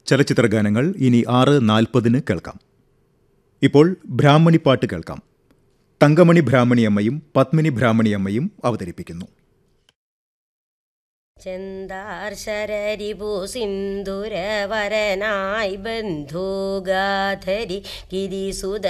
ചലച്ചിത്ര ഗാനങ്ങൾ ഇനി ആറ് നാൽപ്പതിന് കേൾക്കാം ഇപ്പോൾ ബ്രാഹ്മണിപ്പാട്ട് കേൾക്കാം തങ്കമണി ബ്രാഹ്മണിയമ്മയും പത്മിനി ബ്രാഹ്മണിയമ്മയും അവതരിപ്പിക്കുന്നു ചെന്താർ ശരരിപു സിന്ദുരവരനായി ബന്ധുഗാധരി ഗിരിസുത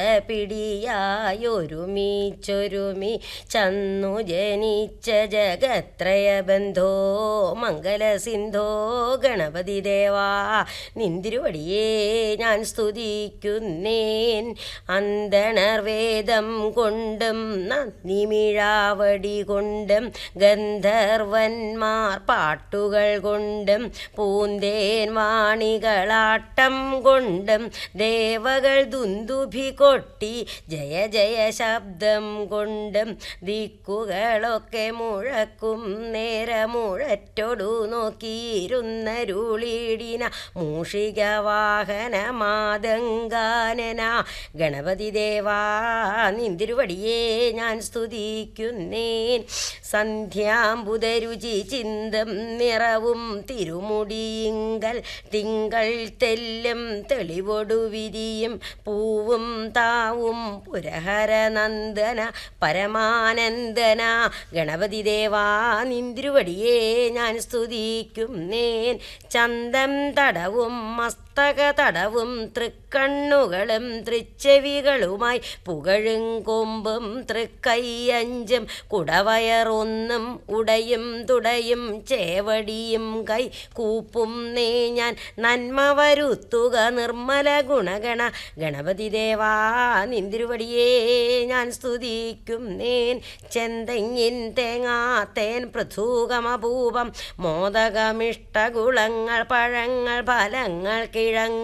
പിടിയായൊരുമിച്ചൊരുമി ചന്നു ജനിച്ച ജഗത്രയ ബന്ധോ മംഗല സിന്ധോ ഗണപതി ദേവാ നിന്തിരുവടിയേ ഞാൻ സ്തുതിക്കുന്നേൻ അന്തണർവേദം കൊണ്ടും നിമിഴാവടി കൊണ്ടും ഗന്ധർവന്മാർ പാട്ടുകൾ കൊണ്ടും പൂന്തേൻ വാണികളാട്ടം കൊണ്ടും ദേവകൾ ദുന്ദുഭി കൊട്ടി ജയ ജയ ശബ്ദം കൊണ്ടും ദിക്കുകളൊക്കെ മുഴക്കും നേരമുഴറ്റൊടു നോക്കിയിരുന്നരുളിടിന മൂഷിക വാഹന മാതങ്കാനന ഗണപതി ദേവാ നിന്തിരുവടിയേ ഞാൻ സ്തുതിക്കുന്നേൻ സന്ധ്യാംബുദരുചി ചിന്തം നിറവും തിരുമുടിയിങ്കൽ തിങ്കൾ തെല്ലും തെളിവൊടു വിരിയും പൂവും താവും പുരഹരനന്ദന പരമാനന്ദന ഗണപതി ദേവാ നിന്തിരുവടിയേ ഞാൻ സ്തുതിക്കുന്നേൻ ചന്തം തടവും മസ്തക തടവും തൃക്കണ്ണുകളും തൃച്ചെവികളുമായി പുകഴും കൊമ്പും തൃക്കൈയഞ്ചും കുടവയറൊന്നും ഉടയും തുടയും ചേവടിയും കൈ കൂപ്പും നേ ഞാൻ നന്മ വരുത്തുക നിർമ്മല ഗുണഗണ ഗണപതി ദേവാ നിന്തിരുവടിയേ ഞാൻ സ്തുതിക്കും നേൻ ചെന്തെങ്ങിൻ തേങ്ങാത്തേൻ പൃഥൂകമപൂപം മോദകമിഷ്ടകുളങ്ങൾ പഴങ്ങൾ ഫലങ്ങൾ കിഴങ്ങ്